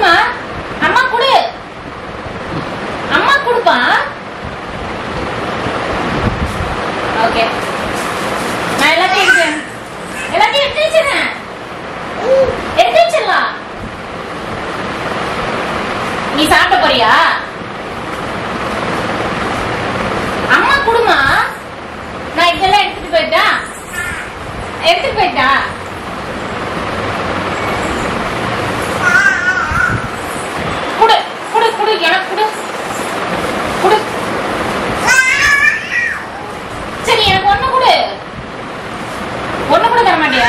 குடுமா அம்மா குடு அம்மா குடுப்பா ஓகே நான் எல்லாத்தையும் எடுக்கிறேன் எல்லாத்தையும் எடுத்து வச்சிருக்கேன் எடுத்து வச்சிடலாம் நீ சாப்பிட போறியா அம்மா குடுமா நான் இதெல்லாம் எடுத்துட்டு போயிட்டா எடுத்துட்டு போயிட்டா குடு குடு குடு எனக்கு குடு குடு சரி எனக்கு ஒண்ணு கொடு ஒண்ணு கூட தர மாட்டியா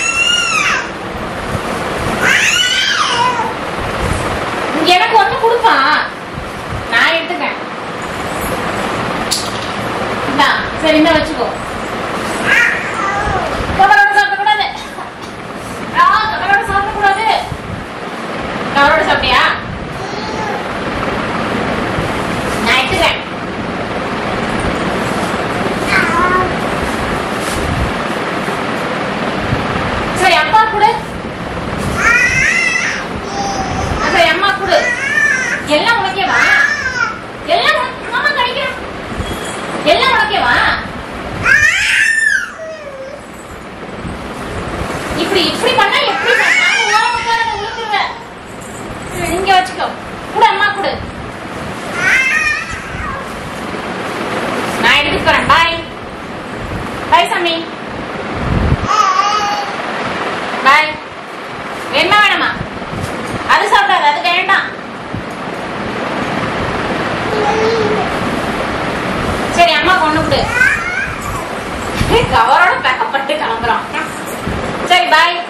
எனக்கு ஒண்ணு கொடுப்பா நான் எடுத்துக்கிறேன் இந்தா சரி இந்த வச்சுக்கோ கவரோட சாப்பிடக்கூடாது ஆ கவரோட சாப்பிடக்கூடாது கவரோட சாப்பிட்டியா நான் எடுத்துக்கிறேன் சரி அப்பா கொடு சரி அம்மா கொடு எல்லாம் உனக்கே வா எல்லாம் உனக்கு- மாமா கடிக்கிறேன் எல்லாம் உனக்கே வா இப்படி இப்படி பண்ணா எப்படி பண்ணா ஓரம் உட்கார உளுத்துருவ இங்க வச்சுக்கோ கொடு அம்மா கொடு நான் எடுத்துட்டு போறேன் பாய் பாய் சாமி பாய் என்ன வேணுமா அது சாப்பிடாது அது வேண்டாம் சரி அம்மா கொண்டு கொடு கவரோட பேக்கப்பட்டு கிளம்புறோம் சரி பாய்